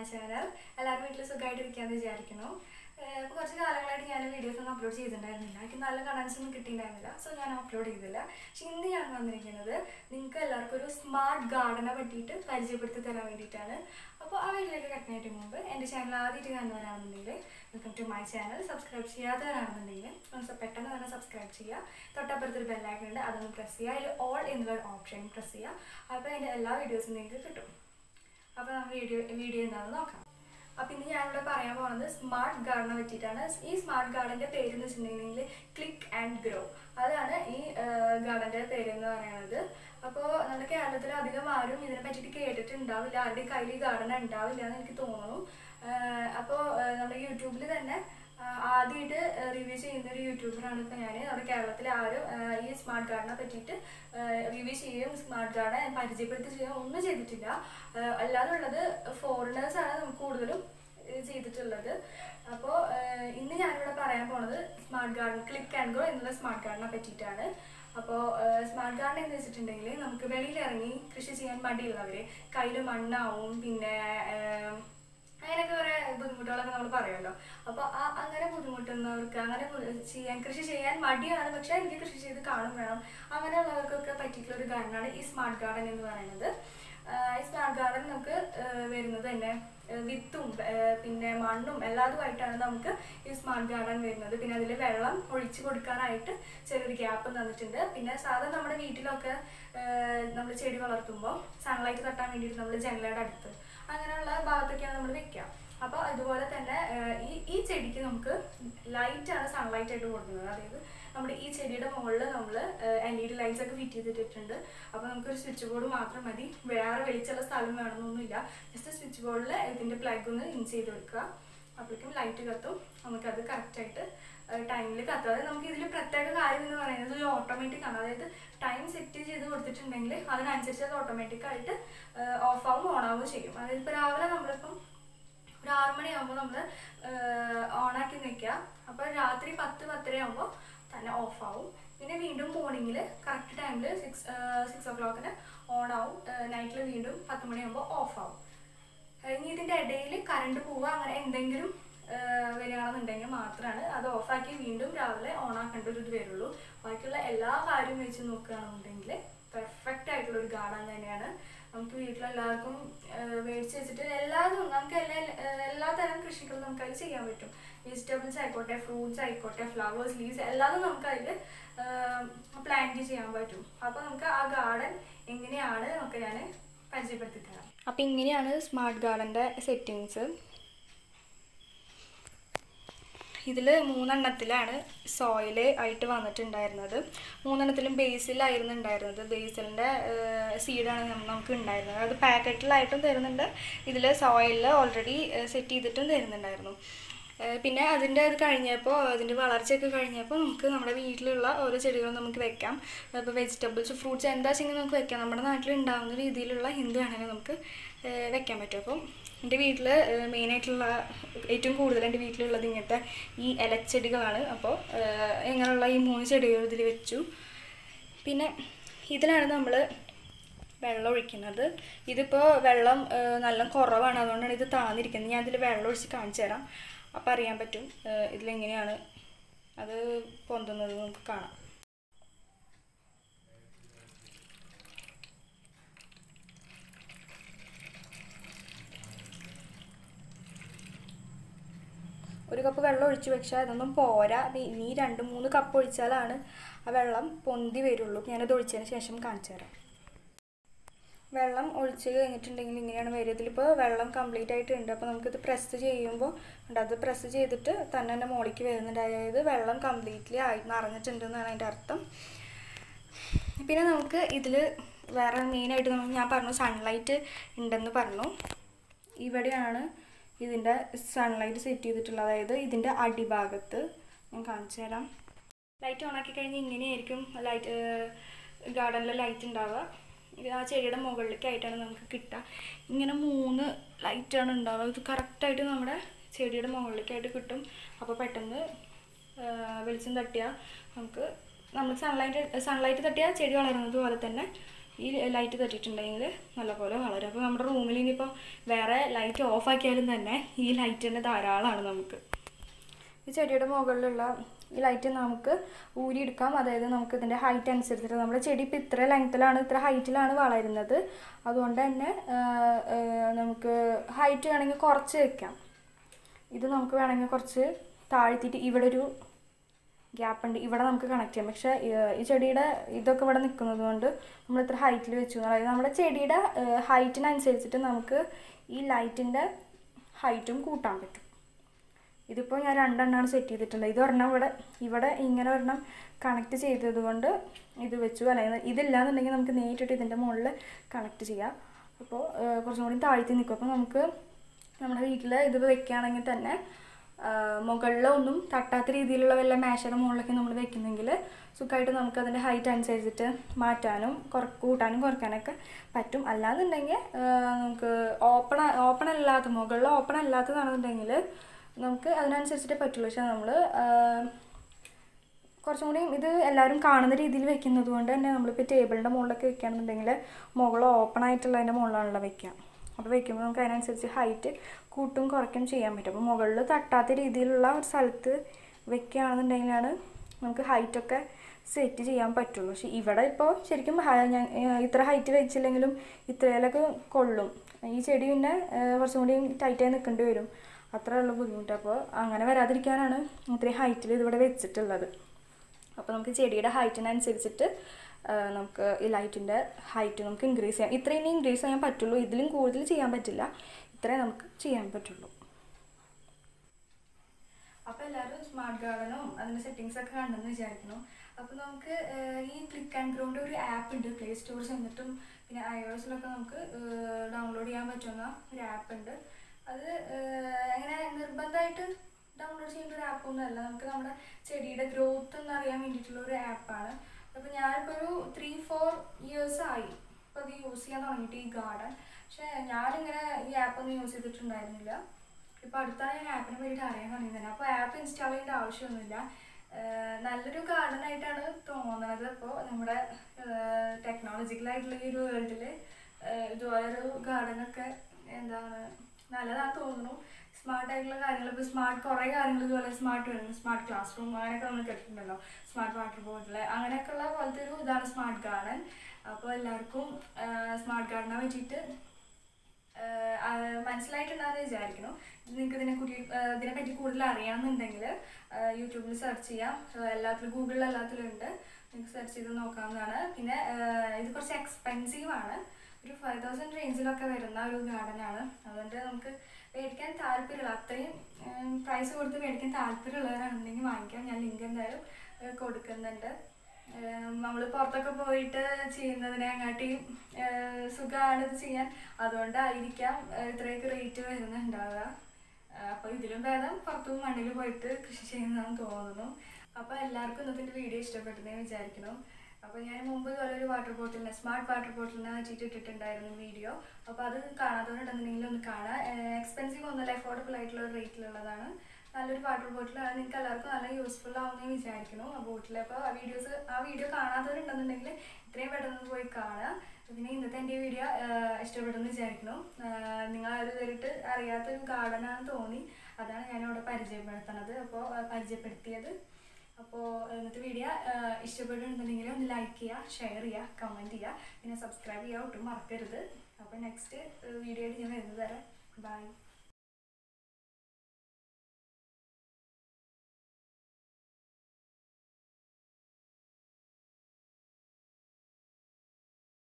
my channel എല്ലാവരും വീട്ടിൽ സുഖമായിട്ടിരിക്കാന്ന് വിചാരിക്കുന്നു ഇപ്പോൾ കുറച്ച് കാലങ്ങളായിട്ട് ഞാൻ വീഡിയോസ് ഒന്നും അപ്ലോഡ് ചെയ്തിട്ടുണ്ടായിരുന്നില്ല എനിക്ക് നല്ല കമൻസ് ഒന്നും കിട്ടിയിട്ടുണ്ടായിരുന്നില്ല സോ ഞാൻ അപ്ലോഡ് ചെയ്തില്ല പക്ഷെ ഇന്ന് ഞാൻ വന്നിരിക്കുന്നത് നിങ്ങൾക്ക് എല്ലാവർക്കും ഒരു സ്മാർട്ട് ഗാർഡനെ പറ്റിയിട്ട് പരിചയപ്പെടുത്തി തരാൻ വേണ്ടിയിട്ടാണ് അപ്പോൾ ആ വീഡിയോയിലേക്ക് കടക്കുന്നതിന് മുമ്പ് എൻ്റെ ചാനൽ ആദ്യമായിട്ട് കാണുന്നവരാണെന്നുണ്ടെങ്കിൽ welcome to my channel subscribe ചെയ്യാത്തവരാണെന്നുണ്ടെങ്കിൽ ഒന്ന് പെട്ടെന്ന് തന്നെ സബ്സ്ക്രൈബ് ചെയ്യുക തൊട്ടപ്പുറത്തൊരു ബെല്ലൈക്കൺ ഉണ്ട് അതൊന്ന് പ്രസ് ചെയ്യുക അതിൽ ഓൾ എന്നുള്ള ഓപ്ഷൻ പ്രസ് ചെയ്യുക അപ്പോൾ എൻ്റെ എല്ലാ വീഡിയോസും നിങ്ങൾക്ക് കിട്ടും അപ്പോൾ നമ്മൾ വീഡിയോ വീഡിയോ എന്താണെന്ന് നോക്കാം അപ്പോൾ ഇന്ന് ഞാനിവിടെ പറയാൻ പോകുന്നത് സ്മാർട്ട് ഗാർഡനെ പറ്റിയിട്ടാണ് ഈ സ്മാർട്ട് ഗാർഡൻ്റെ പേര് എന്ന് വെച്ചിട്ടുണ്ടെങ്കിൽ ക്ലിക്ക് ആൻഡ് ഗ്രോ അതാണ് ഈ ഗാർഡൻ്റെ പേര് എന്ന് പറയുന്നത് അപ്പോൾ നമ്മുടെ കേരളത്തിൽ അധികം ആരും ഇതിനെ പറ്റിയിട്ട് കേട്ടിട്ടുണ്ടാവില്ല ആരുടെ കയ്യിൽ ഈ ഗാർഡൻ ഉണ്ടാവില്ല എന്ന് എനിക്ക് തോന്നുന്നു അപ്പോൾ നമ്മുടെ യൂട്യൂബിൽ തന്നെ ആദ്യമായിട്ട് റിവ്യൂ ചെയ്യുന്ന ഒരു യൂട്യൂബറാണ് ഇപ്പോൾ ഞാൻ നമ്മുടെ കേരളത്തിൽ ആരും ഈ സ്മാർട്ട് ഗാർഡനെ പറ്റിയിട്ട് റിവ്യൂ ചെയ്യും സ്മാർട്ട് ഗാർഡൻ പരിചയപ്പെടുത്തി ചെയ്യുകയും ഒന്നും ചെയ്തിട്ടില്ല അല്ലാതെ ഉള്ളത് ഫോറിനേഴ്സാണ് നമുക്ക് കൂടുതലും ചെയ്തിട്ടുള്ളത് അപ്പോൾ ഇന്ന് ഞാനിവിടെ പറയാൻ പോണത് smart garden click and go എന്നുള്ള സ്മാർട്ട് ഗാർഡനെ പറ്റിയിട്ടാണ് അപ്പോൾ സ്മാർട്ട് ഗാർഡൻ എന്ന് വെച്ചിട്ടുണ്ടെങ്കിൽ നമുക്ക് വെളിയിലിറങ്ങി കൃഷി ചെയ്യാൻ മടിയുള്ളവർ കയ്യിൽ മണ്ണാവും പിന്നെ അങ്ങനെയൊക്കെ കുറേ ബുദ്ധിമുട്ടുകളൊക്കെ നമ്മൾ പറയുമല്ലോ അപ്പോൾ ആ അങ്ങനെ ബുദ്ധിമുട്ടുന്നവർക്ക് അങ്ങനെ ചെയ്യാൻ കൃഷി ചെയ്യാൻ മടിയാണ് പക്ഷേ എനിക്ക് കൃഷി ചെയ്ത് കാണും വേണം അങ്ങനെയുള്ളവർക്കൊക്കെ പറ്റിയിട്ടുള്ള ഒരു ഗാർഡനാണ് ഈ സ്മാർട്ട് ഗാർഡൻ എന്ന് പറയുന്നത് ഈ സ്മാർട്ട് ഗാർഡൻ നമുക്ക് വരുന്നത് തന്നെ വിത്തും പിന്നെ മണ്ണും എല്ലാതുമായിട്ടാണ് നമുക്ക് ഈ സ്മാർട്ട് ഗാർഡൻ വരുന്നത് പിന്നെ അതിൽ വെള്ളം ഒഴിച്ചു കൊടുക്കാനായിട്ട് ചെറിയൊരു ഗ്യാപ്പ് തന്നിട്ടുണ്ട് പിന്നെ സാധാരണ നമ്മുടെ വീട്ടിലൊക്കെ നമ്മൾ ചെടി വളർത്തുമ്പോൾ സൺലൈറ്റ് തട്ടാൻ വേണ്ടിയിട്ട് നമ്മൾ ജനലയുടെ അടുത്ത് അങ്ങനെയുള്ള ഭാഗത്തൊക്കെയാണ് നമ്മൾ വെക്കുക അപ്പോൾ അതുപോലെ തന്നെ ഈ ഈ ചെടിക്ക് നമുക്ക് ലൈറ്റാണ് സൺലൈറ്റ് ആയിട്ട് കൊടുക്കുന്നത് അതായത് നമ്മുടെ ഈ ചെടിയുടെ മുകളിൽ നമ്മൾ എൽ ഇ ഡി ലൈറ്റ്സ് ഒക്കെ ഫിറ്റ് ചെയ്തിട്ടുണ്ട് അപ്പോൾ നമുക്കൊരു സ്വിച്ച് ബോർഡ് മാത്രം മതി വേറെ വെളിച്ചുള്ള സ്ഥലം വേണമെന്നൊന്നുമില്ല ജസ്റ്റ് സ്വിച്ച് ബോർഡിൽ ഇതിൻ്റെ പ്ലഗ് ഒന്ന് ഇൻ ചെയ്ത് കൊടുക്കുക അപ്പോഴേക്കും ലൈറ്റ് കത്തും നമുക്കത് കറക്റ്റായിട്ട് ടൈമിൽ കത്താതെ നമുക്ക് ഇതിൽ പ്രത്യേക കാര്യം എന്ന് പറയുന്നത് ഒരു ഓട്ടോമാറ്റിക് ആണ് അതായത് ടൈം സെറ്റ് ചെയ്ത് കൊടുത്തിട്ടുണ്ടെങ്കിൽ അതിനനുസരിച്ച് അത് ഓട്ടോമാറ്റിക് ആയിട്ട് ഓഫ് ആവും ഓൺ ആവുകയും ചെയ്യും അതായത് ഇപ്പോൾ രാവിലെ നമ്മളിപ്പം ഒരു ആറ് മണിയാകുമ്പോൾ നമ്മൾ ഓണാക്കി നിൽക്കുക അപ്പോൾ രാത്രി പത്ത് പത്തര ആകുമ്പോൾ തന്നെ ഓഫ് ആവും പിന്നെ വീണ്ടും മോർണിംഗിൽ കറക്റ്റ് ടൈമിൽ സിക്സ് സിക്സ് ഓ ക്ലോക്കിന് ഓൺ ആവും നൈറ്റിൽ വീണ്ടും പത്ത് മണിയാകുമ്പോൾ ഓഫ് ആവും ഇനി ഇതിൻ്റെ ഇടയിൽ കറണ്ട് പോവുക അങ്ങനെ എന്തെങ്കിലും വരികയാണെന്നുണ്ടെങ്കിൽ മാത്രമാണ് അത് ഓഫാക്കി വീണ്ടും രാവിലെ ഓൺ ആക്കേണ്ട ഒരു ഇത് വരുള്ളൂ ബാക്കിയുള്ള എല്ലാ കാര്യവും വെച്ച് നോക്കുകയാണെന്നുണ്ടെങ്കിൽ പെർഫെക്റ്റ് ആയിട്ടുള്ള ഒരു ഗാർഡൻ തന്നെയാണ് നമുക്ക് വീട്ടിലെല്ലാവർക്കും മേടിച്ച് വെച്ചിട്ട് എല്ലാതും നമുക്ക് എല്ലാ എല്ലാ തരം കൃഷികളും നമുക്ക് അതിൽ ചെയ്യാൻ പറ്റും വെജിറ്റബിൾസ് ആയിക്കോട്ടെ ഫ്രൂട്ട്സ് ആയിക്കോട്ടെ ഫ്ലവേഴ്സ് ലീവ്സ് എല്ലാതും നമുക്ക് അതിൽ പ്ലാന്റ് ചെയ്യാൻ പറ്റും അപ്പോൾ നമുക്ക് ആ ഗാർഡൻ എങ്ങനെയാണ് നമുക്ക് ഞാൻ പരിചയപ്പെടുത്തി തരാം അപ്പോൾ ഇങ്ങനെയാണ് സ്മാർട്ട് ഗാർഡൻ്റെ സെറ്റിങ്സ് ഇതിൽ മൂന്നെണ്ണത്തിലാണ് സോയിൽ ആയിട്ട് വന്നിട്ടുണ്ടായിരുന്നത് മൂന്നെണ്ണത്തിലും ബേസിലായിരുന്നു ഉണ്ടായിരുന്നത് ബേസിലിൻ്റെ സീഡാണ് നമുക്ക് ഉണ്ടായിരുന്നത് അത് പാക്കറ്റിലായിട്ടും തരുന്നുണ്ട് ഇതിൽ സോയിലിൽ ഓൾറെഡി സെറ്റ് ചെയ്തിട്ടും തരുന്നുണ്ടായിരുന്നു പിന്നെ അതിൻ്റെ അത് കഴിഞ്ഞപ്പോൾ അതിൻ്റെ വളർച്ചയൊക്കെ കഴിഞ്ഞപ്പോൾ നമുക്ക് നമ്മുടെ വീട്ടിലുള്ള ഓരോ ചെടികളും നമുക്ക് വെക്കാം ഇപ്പോൾ വെജിറ്റബിൾസ് ഫ്രൂട്ട്സ് എന്താ വെച്ചെങ്കിൽ നമുക്ക് വെക്കാം നമ്മുടെ നാട്ടിൽ ഉണ്ടാകുന്ന രീതിയിലുള്ള എന്ത് വേണമെങ്കിലും നമുക്ക് വെക്കാൻ പറ്റും അപ്പം എൻ്റെ വീട്ടിൽ മെയിനായിട്ടുള്ള ഏറ്റവും കൂടുതൽ എൻ്റെ വീട്ടിലുള്ളത് ഇങ്ങനത്തെ ഈ ഇലച്ചെടികളാണ് അപ്പോൾ ഇങ്ങനെയുള്ള ഈ മൂന്ന് ചെടികൾ ഇതിൽ വെച്ചു പിന്നെ ഇതിലാണ് നമ്മൾ വെള്ളം ഒഴിക്കുന്നത് ഇതിപ്പോൾ വെള്ളം നല്ല കുറവാണ് അതുകൊണ്ടാണ് ഇത് താന്നിരിക്കുന്നത് ഞാൻ ഇതിൽ വെള്ളം ഒഴിച്ച് കാണിച്ചു തരാം അപ്പോൾ അറിയാൻ പറ്റും ഇതിലെങ്ങനെയാണ് അത് പൊന്തുന്നത് നമുക്ക് കാണാം ഒരു കപ്പ് വെള്ളം ഒഴിച്ച് വെച്ചാൽ അതൊന്നും പോരാ ഇനി രണ്ട് മൂന്ന് കപ്പ് ഒഴിച്ചാലാണ് ആ വെള്ളം പൊന്തി വരുള്ളൂ ഞാനത് ഒഴിച്ചതിന് ശേഷം കാണിച്ചു തരാം വെള്ളം ഒഴിച്ച് കഴിഞ്ഞിട്ടുണ്ടെങ്കിൽ ഇങ്ങനെയാണ് വരിക ഇതിലിപ്പോൾ വെള്ളം കംപ്ലീറ്റ് ആയിട്ടുണ്ട് അപ്പോൾ നമുക്കിത് പ്രസ് ചെയ്യുമ്പോൾ ഉണ്ട് അത് പ്രസ് ചെയ്തിട്ട് തന്നെ തന്നെ മുകളിലേക്ക് വരുന്നുണ്ട് അതായത് വെള്ളം കംപ്ലീറ്റ്ലി ആയി നിറഞ്ഞിട്ടുണ്ടെന്നാണ് അതിൻ്റെ അർത്ഥം പിന്നെ നമുക്ക് ഇതിൽ വേറെ മെയിനായിട്ട് നമുക്ക് ഞാൻ പറഞ്ഞു സൺലൈറ്റ് ഉണ്ടെന്ന് പറഞ്ഞു ഇവിടെയാണ് ഇതിൻ്റെ സൺലൈറ്റ് സെറ്റ് ചെയ്തിട്ടുള്ളത് അതായത് ഇതിൻ്റെ അടിഭാഗത്ത് ഞാൻ കാണിച്ചു തരാം ലൈറ്റ് ഓണാക്കി കഴിഞ്ഞാൽ ഇങ്ങനെയായിരിക്കും ലൈറ്റ് ഗാർഡനിലെ ലൈറ്റ് ഉണ്ടാവുക ആ ചെടിയുടെ മുകളിലേക്കായിട്ടാണ് നമുക്ക് കിട്ടുക ഇങ്ങനെ മൂന്ന് ലൈറ്റാണ് ഉണ്ടാവുക ഇത് കറക്റ്റായിട്ട് നമ്മുടെ ചെടിയുടെ മുകളിലേക്കായിട്ട് കിട്ടും അപ്പോൾ പെട്ടെന്ന് വെളിച്ചം തട്ടിയാൽ നമുക്ക് നമ്മൾ സൺലൈറ്റ് സൺലൈറ്റ് തട്ടിയാൽ ചെടി വളരുന്നത് പോലെ തന്നെ ഈ ലൈറ്റ് തട്ടിയിട്ടുണ്ടെങ്കിൽ നല്ലപോലെ വളരും അപ്പോൾ നമ്മുടെ റൂമിൽ ഇനിയിപ്പോൾ വേറെ ലൈറ്റ് ഓഫ് ആക്കിയാലും തന്നെ ഈ ലൈറ്റ് തന്നെ ധാരാളമാണ് നമുക്ക് ഈ ചെടിയുടെ മുകളിലുള്ള ഈ ലൈറ്റ് നമുക്ക് ഊരിയെടുക്കാം അതായത് നമുക്ക് ഇതിൻ്റെ ഹൈറ്റ് അനുസരിച്ചിട്ട് നമ്മുടെ ചെടി ഇപ്പോൾ ഇത്ര ലെങ്ത്തിലാണ് ഇത്ര ഹൈറ്റിലാണ് വളരുന്നത് അതുകൊണ്ട് തന്നെ ആ, ആ, നമുക്ക് ഹൈറ്റ് വേണമെങ്കിൽ കുറച്ച് വെക്കാം ഇത് നമുക്ക് വേണമെങ്കിൽ കുറച്ച് താഴ്ത്തിയിട്ട് ഇവിടെ ഒരു ഗ്യാപ്പ് ഉണ്ട് ഇവിടെ നമുക്ക് കണക്ട് ചെയ്യാം പക്ഷേ ഈ- ഈ ചെടിയുടെ ഇതൊക്കെ ഇവിടെ നിൽക്കുന്നത് കൊണ്ട് നമ്മൾ ഇത്ര ഹൈറ്റിൽ വെച്ചു അതായത് നമ്മുടെ ചെടിയുടെ ഹൈറ്റിനനുസരിച്ചിട്ട് നമുക്ക് ഈ ലൈറ്റിൻ്റെ ഹൈറ്റും കൂട്ടാൻ പറ്റും ഇതിപ്പോൾ ഞാൻ രണ്ടെണ്ണമാണ് സെറ്റ് ചെയ്തിട്ടുള്ളത് ഇത് ഒരെണ്ണം ഇവിടെ ഇവിടെ ഇങ്ങനെ ഒരെണ്ണം കണക്ട് ചെയ്തത് കൊണ്ട് ഇത് വെച്ചു അല്ലെങ്കിൽ ഇതില്ലാന്നുണ്ടെങ്കിൽ നമുക്ക് നേരിട്ട് ഇതിൻ്റെ മുകളിൽ കണക്ട് ചെയ്യാം അപ്പോൾ കുറച്ചും കൂടി താഴ്ത്തി നിൽക്കും അപ്പോൾ നമുക്ക് നമ്മുടെ വീട്ടിൽ ഇത് വെക്കുകയാണെങ്കിൽ തന്നെ മുകളിലൊന്നും തട്ടാത്ത രീതിയിലുള്ള വല്ല മേശയുടെ മുകളിലൊക്കെ നമ്മൾ വെക്കുന്നെങ്കിൽ സുഖമായിട്ട് നമുക്ക് അതിൻ്റെ ഹൈറ്റ് അനുസരിച്ചിട്ട് മാറ്റാനും കുറ കൂട്ടാനും കുറയ്ക്കാനൊക്കെ പറ്റും അല്ലാന്നുണ്ടെങ്കിൽ നമുക്ക് ഓപ്പൺ ഓപ്പൺ അല്ലാത്ത മുകളിൽ ഓപ്പൺ അല്ലാത്തതാണെന്നുണ്ടെങ്കിൽ നമുക്ക് അതിനനുസരിച്ചിട്ടേ പറ്റുള്ളൂ പക്ഷെ നമ്മൾ കുറച്ചും കൂടി ഇത് എല്ലാവരും കാണുന്ന രീതിയിൽ വെക്കുന്നത് കൊണ്ട് തന്നെ നമ്മളിപ്പോൾ ടേബിളിൻ്റെ മുകളിലൊക്കെ വെക്കുകയാണെന്നുണ്ടെങ്കിൽ മുകൾ ഓപ്പൺ ആയിട്ടുള്ളതിൻ്റെ മുകളിലാണല്ലോ വെക്കുക അപ്പോൾ വെക്കുമ്പോൾ നമുക്ക് അതിനനുസരിച്ച് ഹൈറ്റ് കൂട്ടും കുറയ്ക്കും ചെയ്യാൻ പറ്റും അപ്പോൾ മുകളിൽ തട്ടാത്ത രീതിയിലുള്ള ഒരു സ്ഥലത്ത് വെക്കുകയാണെന്നുണ്ടെങ്കിലാണ് നമുക്ക് ഹൈറ്റൊക്കെ സെറ്റ് ചെയ്യാൻ പറ്റുള്ളൂ പക്ഷേ ഇവിടെ ഇപ്പോൾ ശരിക്കും ഹ- ഞാൻ ഏഹ് ഇത്ര ഹൈറ്റ് വെച്ചില്ലെങ്കിലും ഇത്രയിലൊക്കെ കൊള്ളും ഈ ചെടി പിന്നെ ഏഹ് കുറച്ചും കൂടി ടൈറ്റായി നിൽക്കേണ്ടി വരും അത്രയുള്ള ബുദ്ധിമുട്ട് അപ്പോൾ അങ്ങനെ വരാതിരിക്കാനാണ് ഇത്രയും ഹൈറ്റിൽ ഇതിവിടെ വെച്ചിട്ടുള്ളത് അപ്പോൾ നമുക്ക് ചെടിയുടെ ഹൈറ്റിനനുസരിച്ചിട്ട് ആ, നമുക്ക് ഈ ലൈറ്റിൻ്റെ ഹൈറ്റ് നമുക്ക് ഇൻക്രീസ് ചെയ്യാം ഇത്രയും ഇൻക്രീസ് ചെയ്യാൻ പറ്റുള്ളൂ ഇതിലും കൂടുതൽ ചെയ്യാൻ പറ്റില്ല ഇത്രയും നമുക്ക് ചെയ്യാൻ പറ്റുള്ളൂ അപ്പോൾ എല്ലാവരും സ്മാർട്ട് ഗാർഡനും അതിൻ്റെ സെറ്റിങ്സ് ഒക്കെ കണ്ടെന്ന് വിചാരിക്കുന്നു അപ്പോൾ നമുക്ക് ഏഹ്, ഈ ക്ലിക്ക് ആൻഡ് ഗ്രൗണ്ട് ഒരു ആപ്പ് ഉണ്ട് പ്ലേ സ്റ്റോർ ചെന്നിട്ടും പിന്നെ ഐഒഎസിലൊക്കെ നമുക്ക് ഡൗൺലോഡ് ചെയ്യാൻ പറ്റുന്ന ഒരു ആപ്പ് ഉണ്ട് അത് ഏഹ്, അങ്ങനെ നിർബന്ധമായിട്ട് ഡൗൺലോഡ് ചെയ്യേണ്ട ഒരു ആപ്പൊന്നും അല്ല നമുക്ക് നമ്മുടെ ചെടിയുടെ ഗ്രോത്ത് എന്ന് അറിയാൻ വേണ്ടിയിട്ടുള്ള ഒരു ആപ്പാണ് അപ്പോൾ ഞാനിപ്പോൾ ഒരു ത്രീ ഫോർ ഇയേഴ്സ് ആയി ഇപ്പോൾ അത് യൂസ് ചെയ്യാൻ തുടങ്ങിയിട്ട് ഈ ഗാർഡൻ പക്ഷേ ഞാനിങ്ങനെ ഈ ആപ്പൊന്നും യൂസ് ചെയ്തിട്ടുണ്ടായിരുന്നില്ല ഇപ്പോൾ അടുത്താണ് ഞാൻ ആപ്പിനെ പറ്റിയിട്ട് അറിയാൻ തുടങ്ങിയത് അപ്പോൾ ആപ്പ് ഇൻസ്റ്റാൾ ചെയ്യേണ്ട ആവശ്യമൊന്നുമില്ല ഏഹ് നല്ലൊരു ഗാർഡൻ ആയിട്ടാണ് തോന്നുന്നത് ഇപ്പോൾ നമ്മുടെ ടെക്നോളജിക്കലായിട്ടുള്ള ഈ ഒരു വേൾഡിൽ ഇതുപോലൊരു ഗാർഡനൊക്കെ എന്താണ് നല്ലതാണെന്ന് തോന്നുന്നു സ്മാർട്ട് ആയിട്ടുള്ള കാര്യങ്ങൾ ഇപ്പോൾ സ്മാർട്ട് കുറേ കാര്യങ്ങൾ ഇതുപോലെ സ്മാർട്ട് വരുന്നു സ്മാർട്ട് ക്ലാസ് റൂം അങ്ങനെയൊക്കെ നമ്മൾ കേട്ടിട്ടുണ്ടല്ലോ സ്മാർട്ട് വാട്ടർ ബോട്ടിൽ അങ്ങനെയൊക്കെയുള്ള പോലത്തെ ഒരു ഇതാണ് സ്മാർട്ട് ഗാർഡൻ അപ്പോൾ എല്ലാവർക്കും സ്മാർട്ട് ഗാർഡനെ പറ്റിയിട്ട് ആഹ് ആഹ് മനസ്സിലായിട്ടുണ്ടാകുന്ന വിചാരിക്കുന്നു നിങ്ങൾക്ക് ഇതിനെ കുറി ആഹ് ഇതിനെപ്പറ്റി കൂടുതൽ അറിയാമെന്നുണ്ടെങ്കിൽ യൂട്യൂബിൽ സെർച്ച് ചെയ്യാം ആഹ് എല്ലാത്തിലും ഗൂഗിളിൽ എല്ലാത്തിലും ഉണ്ട് നിങ്ങൾക്ക് സെർച്ച് ചെയ്ത് നോക്കാവുന്നതാണ് പിന്നെ ആഹ് ഇത് കുറച്ച് എക്സ്പെൻസീവ് ആണ് ഒരു ഫൈവ് തൗസൻഡ് റേഞ്ചിലൊക്കെ വരുന്ന ഒരു ഗാർഡനാണ് അതുകൊണ്ട് നമുക്ക് മേടിക്കാൻ താല്പര്യമുള്ള അത്രയും പ്രൈസ് കൊടുത്ത് മേടിക്കാൻ താല്പര്യമുള്ളവരാണെന്നുണ്ടെങ്കിൽ വാങ്ങിക്കാം ഞാൻ ലിങ്ക് എന്തായാലും ആഹ് കൊടുക്കുന്നുണ്ട് നമ്മൾ പുറത്തൊക്കെ പോയിട്ട് ചെയ്യുന്നതിനെ അങ്ങാട്ടിയും സുഖമാണ് ഇത് ചെയ്യാൻ അതുകൊണ്ടായിരിക്കാം ഏഹ് ഇത്രയൊക്കെ റേറ്റ് വരുന്നുണ്ടാവുക അപ്പോൾ ഇതിലും ഭേദം പുറത്തും മണ്ണിൽ പോയിട്ട് കൃഷി ചെയ്യുന്നതാണെന്ന് തോന്നുന്നു അപ്പോൾ എല്ലാവർക്കും ഇന്നത്തെ എൻ്റെ വീഡിയോ ഇഷ്ടപ്പെട്ടെന്ന് വിചാരിക്കുന്നു അപ്പോൾ ഞാൻ മുമ്പ് ഇതുപോലെ ഒരു വാട്ടർ ബോട്ടിലിനെ സ്മാർട്ട് വാട്ടർ ബോട്ടിലിനെ വെച്ചിട്ട് ഇട്ടിട്ടുണ്ടായിരുന്നു വീഡിയോ അപ്പോൾ അത് കാണാത്തവരുണ്ടെന്നുണ്ടെങ്കിൽ ഒന്ന് കാണാം എക്സ്പെൻസീവ് ഒന്നുമല്ല അഫോർഡബിൾ ആയിട്ടുള്ള ഒരു റേറ്റിലുള്ളതാണ് നല്ലൊരു വാട്ടർ ബോട്ടിലാണ് നിങ്ങൾക്ക് എല്ലാവർക്കും നല്ല യൂസ്ഫുൾ ആവുമെന്ന് വിചാരിക്കുന്നു ആ ബോട്ടിൽ അപ്പോൾ ആ വീഡിയോസ് ആ വീഡിയോ കാണാത്തവരുണ്ടെന്നുണ്ടെങ്കിൽ ഇത്രയും പെട്ടെന്ന് പോയി കാണുക പിന്നെ ഇന്നത്തെ എൻ്റെ വീഡിയോ ഇഷ്ടപ്പെട്ടെന്ന് വിചാരിക്കുന്നു ആഹ് നിങ്ങൾ അത് കയറിയിട്ട് അറിയാത്തൊരു ഗാർഡനാണെന്ന് തോന്നി അതാണ് ഞാനിവിടെ പരിചയപ്പെടുത്തണത് അപ്പോൾ പരിചയപ്പെടുത്തിയത് അപ്പോൾ ഇന്നത്തെ വീഡിയോ ഇഷ്ടപ്പെട്ടിട്ടുണ്ടെങ്കിൽ ഒന്ന് ലൈക്ക് ചെയ്യുക ഷെയർ ചെയ്യുക കമൻറ്റ് ചെയ്യുക പിന്നെ സബ്സ്ക്രൈബ് ചെയ്യുക ഒട്ടും മറക്കരുത് അപ്പോൾ നെക്സ്റ്റ് വീഡിയോ ആയിട്ട് ഞാൻ വരുന്നത് തരാം ബൈ